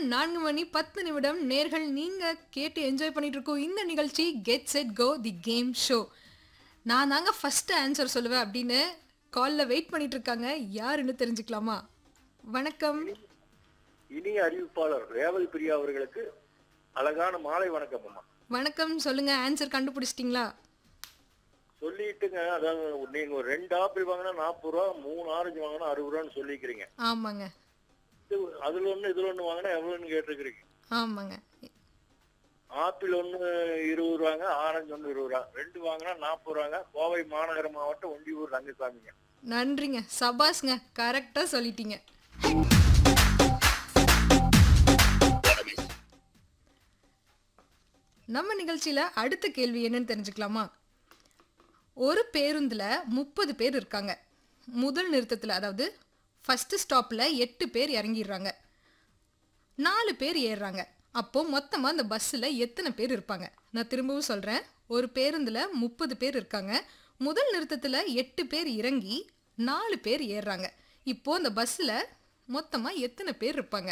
நான்கு மணி பத்து நிமிடம் நேர்கள் நீங்க கேட்டு என்ஜாய் பண்ணிட்டு இருக்கோம் இந்த நிகழ்ச்சி get set go the game show நான் தாங்க ஃபர்ஸ்ட் ஆன்சர் சொல்லுவேன் அப்படின்னு காலில் வெயிட் பண்ணிட்டு இருக்காங்க யாருன்னு தெரிஞ்சுக்கலாமா வணக்கம் இனிய அறிவிப்பாளர் ரேவதி பிரியா அவர்களுக்கு அழகான மாலை வணக்கம் அம்மா வணக்கம் சொல்லுங்க ஆன்சர் கண்டுபிடிச்சிட்டிங்களா சொல்லிட்டுங்க அதாவது நீங்க ஒரு ரெண்டு ஆப்பிள் வாங்கினா நாற்பது ரூபா மூணு ஆரஞ்சு வாங்கினா அறுபது ரூபான்னு சொல்லிக்கிறீங்க ஆமாங்க இது அதுல ஒண்ணு இதுல ஒண்ணு வாங்கினா எவ்வளவுன்னு கேட்டிருக்கிறீங்க ஆமாங்க ஆப்பிள் ஒண்ணு இருபது ரூபாங்க ஆரஞ்சு ஒண்ணு இருபது ரூபா ரெண்டு வாங்கினா நாற்பது ரூபாங்க கோவை மாநகர மாவட்டம் ஒண்டியூர் ரங்கசாமிங்க நன்றிங்க சபாஸ்ங்க கரெக்டாக சொல்லிட்டீங்க நம்ம நிகழ்ச்சியில அடுத்த கேள்வி என்னன்னு தெரிஞ்சுக்கலாமா ஒரு பேருந்துல முப்பது பேர் இருக்காங்க முதல் நிறுத்தத்தில் அதாவது ஃபர்ஸ்ட் ஸ்டாப்ல எட்டு பேர் இறங்கிடுறாங்க நாலு பேர் ஏறுறாங்க அப்போ மொத்தமாக அந்த பஸ்ஸில் எத்தனை பேர் இருப்பாங்க நான் திரும்பவும் சொல்கிறேன் ஒரு பேருந்தில் முப்பது பேர் இருக்காங்க முதல் நிறுத்தத்தில் எட்டு பேர் இறங்கி நாலு பேர் ஏறுறாங்க இப்போ அந்த பஸ்ஸில் மொத்தமாக எத்தனை பேர் இருப்பாங்க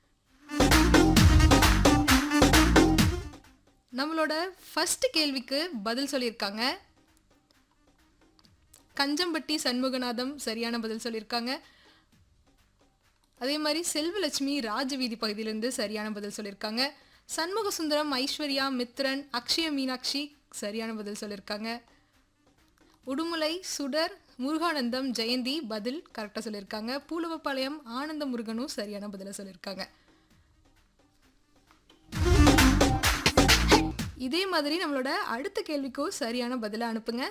நம்மளோட ஃபர்ஸ்ட் கேள்விக்கு பதில் சொல்லியிருக்காங்க கஞ்சம்பட்டி சண்முகநாதம் சரியான பதில் சொல்லியிருக்காங்க அதே மாதிரி செல்வலட்சுமி ராஜவீதி பகுதியிலிருந்து சரியான பதில் சொல்லியிருக்காங்க சண்முக சுந்தரம் ஐஸ்வர்யா மித்ரன் அக்ஷய மீனாட்சி சரியான பதில் சொல்லியிருக்காங்க உடுமலை சுடர் முருகானந்தம் ஜெயந்தி பதில் கரெக்டாக சொல்லியிருக்காங்க பூலவப்பாளையம் ஆனந்த முருகனும் சரியான பதிலை சொல்லியிருக்காங்க இதே மாதிரி நம்மளோட அடுத்த கேள்விக்கும் சரியான பதிலை அனுப்புங்க